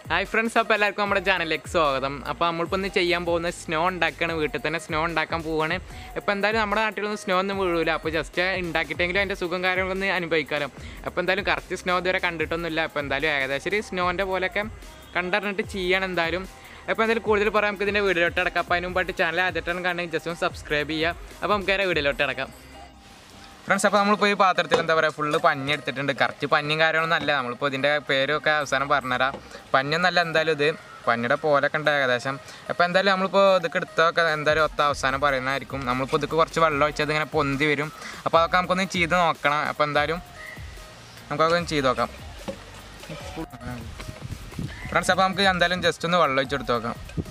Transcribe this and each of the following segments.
hi friends അപ്പോൾ എല്ലാവർക്കും നമ്മുടെ ചാനലിലേക്ക് സ്വാഗതം അപ്പോൾ നമ്മളിപ്പോൾ ഒന്ന് ചെയ്യാൻ പോകുന്നത് സ്നോ ഉണ്ടാക്കുകയാണ് വീട്ടിൽ തന്നെ സ്നോ ഉണ്ടാക്കാൻ പോവുകയാണ് ഇപ്പോൾ എന്തായാലും നമ്മുടെ നാട്ടിലൊന്നും സ്നോ ഒന്നും വീഴൂല അപ്പോൾ ജസ്റ്റ് ഉണ്ടാക്കിയിട്ടെങ്കിലും അതിൻ്റെ സുഖം കാര്യങ്ങളൊന്ന് അനുഭവിക്കാമല്ലോ അപ്പോൾ എന്തായാലും കറക്റ്റ് സ്നോ ഇതുവരെ കണ്ടിട്ടൊന്നുമില്ല അപ്പോൾ എന്തായാലും ഏകദേശം ഒരു സ്നോൻ്റെ പോലെയൊക്കെ കണ്ടറിഞ്ഞിട്ട് ചെയ്യണം എന്തായാലും അപ്പോൾ എന്തായാലും കൂടുതൽ പറയാം നമുക്ക് ഇതിൻ്റെ വീഡിയോട്ട് അടക്കാം അപ്പോൾ അതിന് മുമ്പായിട്ട് ചാനൽ ആദ്യമായിട്ടാണ് കാണണമെങ്കിൽ ജസ്റ്റ് ഒന്ന് സബ്സ്ക്രൈബ് ചെയ്യുക അപ്പോൾ നമുക്ക് അതിൻ്റെ വീഡിയോട്ട് അടക്കാം ഫ്രണ്ട്സ് അപ്പോൾ നമ്മളിപ്പോൾ ഈ പാത്രത്തിൽ എന്താ പറയുക ഫുള്ള് പഞ്ഞി എടുത്തിട്ടുണ്ട് കറക്റ്റ് പഞ്ഞിയും കാര്യങ്ങളൊന്നും അല്ല നമ്മളിപ്പോൾ ഇതിൻ്റെ പേരൊക്കെ അവസാനം പറഞ്ഞുതരാം പഞ്ഞൊന്നല്ല എന്തായാലും ഇത് പഞ്ഞിയുടെ പോലൊക്കെ ഉണ്ട് ഏകദേശം അപ്പോൾ എന്തായാലും നമ്മളിപ്പോൾ ഇതൊക്കെ എടുത്തൊക്കെ എന്തായാലും ഒത്ത അവസാനം പറയുന്നതായിരിക്കും നമ്മളിപ്പോൾ ഇതൊക്കെ കുറച്ച് വെള്ളം ഒഴിച്ചത് ഇങ്ങനെ പൊന്തി വരും അപ്പോൾ അതൊക്കെ നമുക്കൊന്ന് ചെയ്ത് നോക്കണം അപ്പോൾ എന്തായാലും നമുക്കൊക്കെ ഒന്ന് ചെയ്ത് നോക്കാം ഫ്രണ്ട്സ് അപ്പോൾ നമുക്ക് എന്തായാലും ജസ്റ്റ് ഒന്ന് വെള്ളം ഒഴിച്ചെടുത്ത് നോക്കാം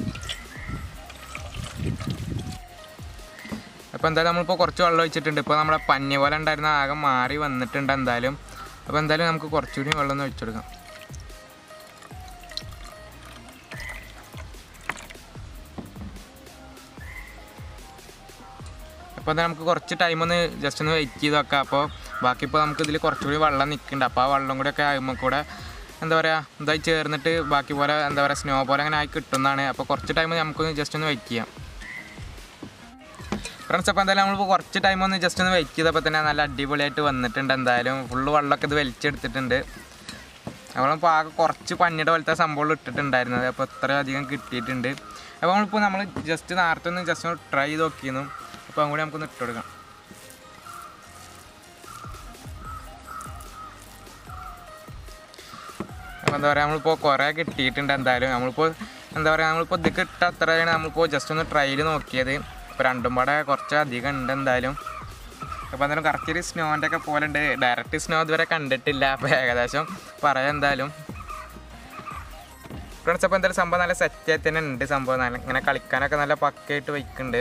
അപ്പോൾ എന്തായാലും നമ്മളിപ്പോൾ കുറച്ച് വെള്ളം ഒഴിച്ചിട്ടുണ്ട് ഇപ്പോൾ നമ്മുടെ പഞ്ഞി പോലെ ഉണ്ടായിരുന്ന ആകെ മാറി വന്നിട്ടുണ്ട് എന്തായാലും അപ്പോൾ എന്തായാലും നമുക്ക് കുറച്ചുകൂടി വെള്ളം ഒന്ന് ഒഴിച്ചെടുക്കാം അപ്പോൾ എന്താ നമുക്ക് കുറച്ച് ടൈം ഒന്ന് ജസ്റ്റ് ഒന്ന് വെയിറ്റ് ചെയ്ത് വെക്കാം അപ്പോൾ ബാക്കി ഇപ്പോൾ നമുക്ക് ഇതിൽ കുറച്ചുകൂടി വെള്ളം നിൽക്കുന്നുണ്ട് അപ്പോൾ ആ വെള്ളം കൂടി ഒക്കെ ആകുമ്പോൾ കൂടെ എന്താ പറയുക ഇതായി ചേർന്നിട്ട് ബാക്കി പോലെ എന്താ പറയുക സ്നോ പോലെ അങ്ങനെ ആയി കിട്ടുന്നതാണ് അപ്പോൾ കുറച്ച് ടൈം നമുക്കൊന്ന് ജസ്റ്റ് ഒന്ന് വെയിറ്റ് ചെയ്യാം ഫ്രണ്ട്സ് അപ്പോൾ എന്തായാലും നമ്മളിപ്പോൾ കുറച്ച് ടൈം ഒന്ന് ജസ്റ്റ് ഒന്ന് വെയിറ്റ് ചെയ്തപ്പോൾ തന്നെ നല്ല അടിപൊളിയായിട്ട് വന്നിട്ടുണ്ട് എന്തായാലും ഫുള്ള് വെള്ളമൊക്കെ ഇത് വലിച്ചെടുത്തിട്ടുണ്ട് നമ്മളിപ്പോൾ ആകെ കുറച്ച് പഞ്ഞിയുടെ പോലത്തെ സംഭവങ്ങൾ ഇട്ടിട്ടുണ്ടായിരുന്നത് അപ്പോൾ ഇത്രയധികം കിട്ടിയിട്ടുണ്ട് അപ്പോൾ നമ്മളിപ്പോൾ നമ്മൾ ജസ്റ്റ് നേരത്തെ ഒന്ന് ജസ്റ്റ് ഒന്ന് ട്രൈ ചെയ്ത് നോക്കിയിരുന്നു അപ്പോൾ അതും കൂടി നമുക്കൊന്ന് ഇട്ട് കൊടുക്കാം അപ്പോൾ എന്താ പറയുക നമ്മളിപ്പോൾ കുറേ കിട്ടിയിട്ടുണ്ട് എന്തായാലും നമ്മളിപ്പോൾ എന്താ പറയുക നമ്മളിപ്പോൾ ഇതൊക്കെ ഇട്ട അത്രയാണ് നമ്മളിപ്പോൾ ജസ്റ്റ് ഒന്ന് ട്രയൽ നോക്കിയത് ഇപ്പോൾ രണ്ടും പാടെ കുറച്ച് അധികം ഉണ്ട് എന്തായാലും അപ്പോൾ എന്തായാലും കറക്റ്റ് ഒരു സ്നോൻ്റെ ഒക്കെ പോലെ ഉണ്ട് ഡയറക്റ്റ് സ്നോ ഇതുവരെ കണ്ടിട്ടില്ല അപ്പോൾ ഏകദേശം പറയാം എന്തായാലും ഫ്രണ്ട്സ് അപ്പോൾ എന്തായാലും സംഭവം നല്ല സെറ്റായി തന്നെ ഉണ്ട് സംഭവം നല്ല ഇങ്ങനെ കളിക്കാനൊക്കെ നല്ല പക്കയായിട്ട് വയ്ക്കുന്നുണ്ട്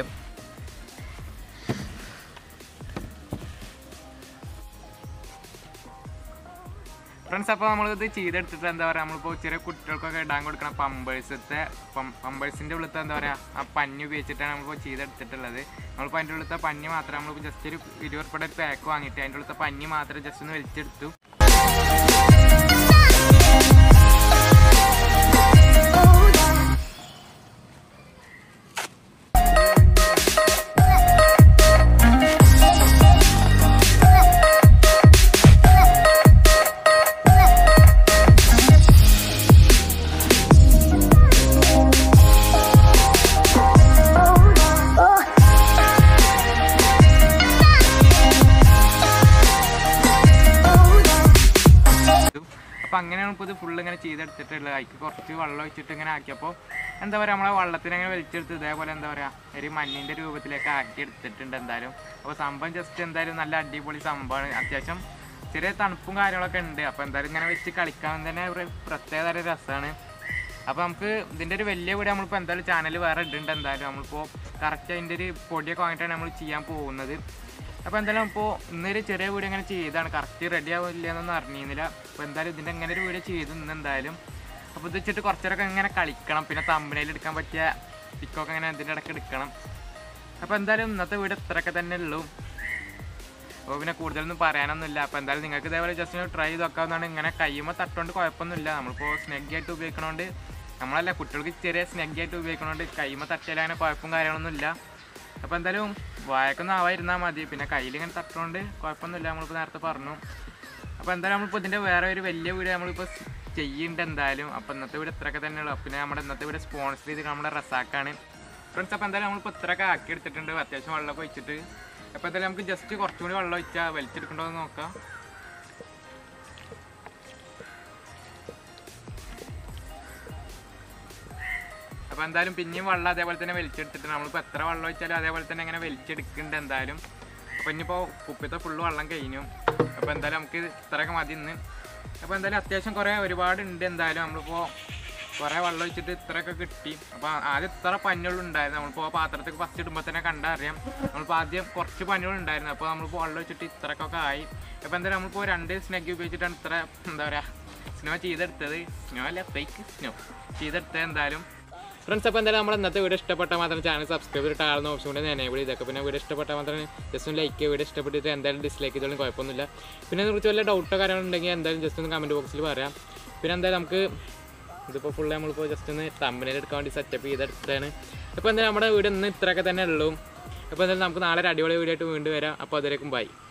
ഫ്രണ്ട്സ് അപ്പോൾ നമ്മളിത് ചെയ്തെടുത്തിട്ട് എന്താ പറയുക നമ്മളിപ്പോൾ ചെറിയ കുട്ടികൾക്കൊക്കെ ഇടാൻ കൊടുക്കണം പമ്പേഴ്സത്തെ പമ്പേഴ്സിൻ്റെ ഉള്ളിലത്തെ എന്താ പറയുക ആ പഞ്ഞി ഉപയോഗിച്ചിട്ടാണ് നമ്മളിപ്പോൾ ചെയ്തെടുത്തിട്ടുള്ളത് നമ്മളിപ്പോൾ അതിൻ്റെ ഉള്ളിലത്തെ പഞ്ഞി മാത്രം നമ്മളിപ്പോൾ ജസ്റ്റ് ഒരു ഇരുപത് ഉറുപ്പിയുടെ ഒരു പാക്ക് വാങ്ങിയിട്ട് അതിൻ്റെ ഉള്ളിലത്തെ പഞ്ഞി മാത്രം ജസ്റ്റ് ഒന്ന് വലിച്ചെടുത്തു അപ്പോൾ അങ്ങനെയാണ് ഇപ്പോൾ ഇത് ഫുള്ള് ഇങ്ങനെ ചെയ്തെടുത്തിട്ടുള്ളത് അതിക്ക് കുറച്ച് വെള്ളം ഒഴിച്ചിട്ട് ഇങ്ങനെ ആക്കിയപ്പോൾ എന്താ പറയുക നമ്മളെ വെള്ളത്തിന് അങ്ങനെ വലിച്ചെടുത്ത് ഇതേപോലെ എന്താ പറയുക ഒരു മഞ്ഞിൻ്റെ രൂപത്തിലേക്ക് ആക്കി എടുത്തിട്ടുണ്ട് എന്തായാലും അപ്പോൾ സംഭവം ജസ്റ്റ് എന്തായാലും നല്ല അടിപൊളി സംഭവമാണ് അത്യാവശ്യം ചെറിയ തണുപ്പും കാര്യങ്ങളൊക്കെ ഉണ്ട് അപ്പോൾ എന്തായാലും ഇങ്ങനെ വെച്ച് കളിക്കാൻ തന്നെ ഒരു പ്രത്യേക തരം രസമാണ് അപ്പോൾ നമുക്ക് ഇതിൻ്റെ ഒരു വലിയ വീഡിയോ നമ്മളിപ്പോൾ എന്തായാലും ചാനൽ വേറെ ഇടുന്നുണ്ട് എന്തായാലും നമ്മളിപ്പോൾ കറക്റ്റ് അതിൻ്റെ ഒരു പൊടിയൊക്കെ വാങ്ങിയിട്ടാണ് നമ്മൾ ചെയ്യാൻ പോകുന്നത് അപ്പോൾ എന്തായാലും ഇപ്പോൾ ഇന്നൊരു ചെറിയ വീഡിയോ അങ്ങനെ ചെയ്താണ് കറക്റ്റ് റെഡി ആവില്ല എന്നൊന്നും അറിഞ്ഞിരുന്നില്ല അപ്പോൾ എന്തായാലും ഇതിൻ്റെ ഇങ്ങനെ ഒരു വീഡിയോ ചെയ്തു ഇന്ന് എന്തായാലും അപ്പോൾ ഇത് വെച്ചിട്ട് കുറച്ചേരൊക്കെ ഇങ്ങനെ കളിക്കണം പിന്നെ തമ്പനയിൽ എടുക്കാൻ പറ്റിയ പിക്കൊക്കെ ഇങ്ങനെ ഇതിൻ്റെ ഇടയ്ക്ക് എടുക്കണം അപ്പോൾ എന്തായാലും ഇന്നത്തെ വീഡിയോ ഇത്രയൊക്കെ തന്നെ ഉള്ളൂ അപ്പോൾ പിന്നെ കൂടുതലൊന്നും പറയാനൊന്നുമില്ല അപ്പോൾ എന്തായാലും നിങ്ങൾക്ക് ഇതേപോലെ ജസ്റ്റ് ഒന്ന് ട്രൈ ചെയ്ത് നോക്കാവുന്നതാണ് ഇങ്ങനെ കയ്യുമ്പോൾ തട്ടുകൊണ്ട് കുഴപ്പമൊന്നുമില്ല നമ്മളിപ്പോൾ സ്നെഗ് ആയിട്ട് ഉപയോഗിക്കണോണ്ട് നമ്മളല്ല കുട്ടികൾക്ക് ചെറിയ സ്നെഗ് ആയിട്ട് ഉപയോഗിക്കണോണ്ട് കയ്യുമ്പോൾ തട്ടിയാൽ അങ്ങനെ കുഴപ്പവും കാര്യങ്ങളൊന്നുമില്ല അപ്പോൾ എന്തായാലും വായക്കൊന്നും ആവാതിരുന്നാൽ മതി പിന്നെ കയ്യിൽ ഇങ്ങനെ തട്ടുകൊണ്ട് കുഴപ്പമൊന്നുമില്ല നമ്മളിപ്പോൾ നേരത്തെ പറഞ്ഞു അപ്പോൾ എന്തായാലും നമ്മളിപ്പോൾ ഇതിൻ്റെ വേറെ ഒരു വലിയ വീഡിയോ നമ്മളിപ്പോൾ ചെയ്യുന്നുണ്ട് എന്തായാലും അപ്പോൾ ഇന്നത്തെ വീഡിയോ ഇത്രയൊക്കെ തന്നെ ഉള്ളൂ പിന്നെ നമ്മുടെ ഇന്നത്തെ വീഡിയോ സ്പോൺസർ ചെയ്ത് നമ്മുടെ റസാക്കാണ് ഫ്രണ്ട്സ് അപ്പോൾ എന്തായാലും നമ്മളിപ്പോൾ ഇത്രയൊക്കെ ആക്കി എടുത്തിട്ടുണ്ട് അത്യാവശ്യം വെള്ളമൊക്കെ ഒഴിച്ചിട്ട് അപ്പോൾ എന്തായാലും നമുക്ക് ജസ്റ്റ് കുറച്ചും കൂടി വെള്ളം ഒഴിച്ചാൽ വലിച്ചെടുക്കണ്ടോ എന്ന് നോക്കാം അപ്പോൾ എന്തായാലും പിന്നെയും വെള്ളം അതേപോലെ തന്നെ വലിച്ചെടുത്തിട്ട് നമ്മളിപ്പോൾ എത്ര വെള്ളം ഒഴിച്ചാലും അതേപോലെ തന്നെ അങ്ങനെ വലിച്ചെടുക്കുന്നുണ്ട് എന്തായാലും അപ്പോൾ ഇനിയിപ്പോൾ കുപ്പിത്തെ ഫുള്ള് വെള്ളം കഴിഞ്ഞു അപ്പോൾ എന്തായാലും നമുക്ക് ഇത്രയൊക്കെ മതി ഇന്ന് അപ്പോൾ എന്തായാലും അത്യാവശ്യം കുറേ ഒരുപാട് ഉണ്ട് എന്തായാലും നമ്മളിപ്പോൾ കുറേ വെള്ളം ഒഴിച്ചിട്ട് ഇത്രയൊക്കെ കിട്ടി അപ്പോൾ ആദ്യം ഇത്ര പഞ്ഞുകൾ ഉണ്ടായിരുന്നു നമ്മളിപ്പോൾ പാത്രത്തിൽ ഫസ്റ്റ് ഇടുമ്പോൾ തന്നെ കണ്ടാൽ അറിയാം നമ്മളിപ്പോൾ ആദ്യം കുറച്ച് പഞ്ഞുകൾ ഉണ്ടായിരുന്നു അപ്പോൾ നമ്മളിപ്പോൾ വെള്ളം ഒഴിച്ചിട്ട് ഇത്രയൊക്കെ ആയി അപ്പോൾ എന്തായാലും നമ്മളിപ്പോൾ രണ്ട് സ്നെഗ് ഉപയോഗിച്ചിട്ടാണ് ഇത്ര എന്താ പറയുക സ്നോ ചെയ്തെടുത്തത് സ്നോ അല്ല ഫേക്ക് സ്നോ ചെയ്തെടുത്തത് എന്തായാലും ഫ്രണ്ട്സ് അപ്പോൾ എന്തായാലും നമ്മുടെ ഇന്നത്തെ വീഡിയോ ഇഷ്ടപ്പെട്ടാൽ മാത്രം ചാനൽ സബ്സ്ക്രൈബ് ചെയ്തിട്ട് ആളുന്ന ഓപ്ഷൻ കൂടെ എനേബിൾ ചെയ്തേക്കാം പിന്നെ വീഡിയോ ഇഷ്ടപ്പെട്ടാൽ മാത്രം ജസ്റ്റ് ഒന്ന് ലൈക്ക് വീഡിയോ ഇഷ്ടപ്പെട്ടിട്ട് എന്തായാലും ഡിസ്ലൈക്ക് ചെയ്തോളും കുഴപ്പമൊന്നുമില്ല പിന്നെ അതിനെ കുറിച്ച് വല്ല ഡൗട്ടോ കാര്യങ്ങളുണ്ടെങ്കിൽ എന്തായാലും ജസ്റ്റ് ഒന്ന് കമൻറ്റ് ബോക്സിൽ പറയാം പിന്നെ എന്തായാലും നമുക്ക് ഇതിപ്പോൾ ഫുള്ള് നമ്മളിപ്പോൾ ജസ്റ്റ് ഒന്ന് തമ്പനയിൽ എടുക്കാൻ വേണ്ടി സെറ്റപ്പ് ചെയ്തെടുത്തിട്ടാണ് അപ്പോൾ എന്തായാലും നമ്മുടെ വീട് ഇന്ന് ഇത്രയൊക്കെ തന്നെ ഉള്ളൂ അപ്പോൾ എന്തായാലും നമുക്ക് നാളെ ഒരു അടിപൊളി വീഡിയോ ആയിട്ട് വീണ്ടും വരാം അപ്പോൾ അതിലേക്കും ബൈ